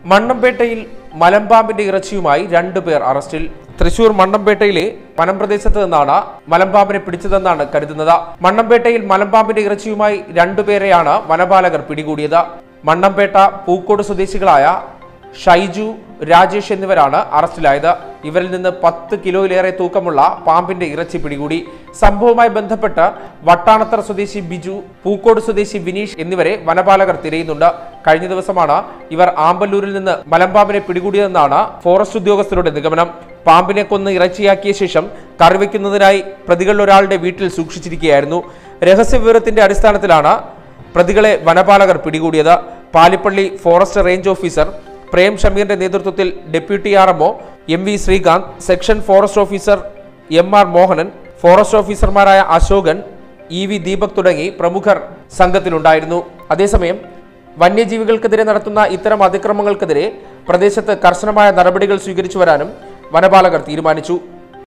മണ്ണമ്പേട്ടയിൽ മലമ്പാമ്പിന്റെ ഇറച്ചിയുമായി രണ്ടുപേർ അറസ്റ്റിൽ തൃശൂർ മണ്ണമ്പേട്ടയിലെ വനംപ്രദേശത്ത് നിന്നാണ് മലമ്പാമ്പിനെ പിടിച്ചതെന്നാണ് കരുതുന്നത് മണ്ണമ്പേട്ടയിൽ മലമ്പാമ്പിന്റെ ഇറച്ചിയുമായി രണ്ടുപേരെയാണ് വനപാലകർ പിടികൂടിയത് മണ്ണമ്പേട്ട പൂക്കോട് സ്വദേശികളായ ഷൈജു രാജേഷ് എന്നിവരാണ് അറസ്റ്റിലായത് ഇവരിൽ നിന്ന് പത്ത് കിലോയിലേറെ തൂക്കമുള്ള പാമ്പിന്റെ ഇറച്ചി പിടികൂടി സംഭവവുമായി ബന്ധപ്പെട്ട് വട്ടാണത്തറ സ്വദേശി ബിജു പൂക്കോട് സ്വദേശി വിനീഷ് എന്നിവരെ വനപാലകർ തിരയുന്നുണ്ട് കഴിഞ്ഞ ദിവസമാണ് ഇവർ ആമ്പല്ലൂരിൽ നിന്ന് മലമ്പാമ്പിനെ പിടികൂടിയതെന്നാണ് ഫോറസ്റ്റ് ഉദ്യോഗസ്ഥരുടെ നിഗമനം പാമ്പിനെ കൊന്ന് ഇറച്ചിയാക്കിയ ശേഷം കറിവെക്കുന്നതിനായി പ്രതികളിൽ ഒരാളുടെ വീട്ടിൽ സൂക്ഷിച്ചിരിക്കുകയായിരുന്നു രഹസ്യവിവരത്തിന്റെ അടിസ്ഥാനത്തിലാണ് പ്രതികളെ വനപാലകർ പിടികൂടിയത് Palippally forest range officer Prem ഷമീറിന്റെ നേതൃത്വത്തിൽ deputy R MO M V Sreekanth section forest officer M R Mohanan forest ഓഫീസർമാരായ അശോകൻ ഇ വി ദീപക് തുടങ്ങി പ്രമുഖർ സംഘത്തിലുണ്ടായിരുന്നു അതേസമയം വന്യജീവികൾക്കെതിരെ നടത്തുന്ന ഇത്തരം അതിക്രമങ്ങൾക്കെതിരെ പ്രദേശത്ത് കർശനമായ നടപടികൾ സ്വീകരിച്ചു വരാനും വനപാലകർ തീരുമാനിച്ചു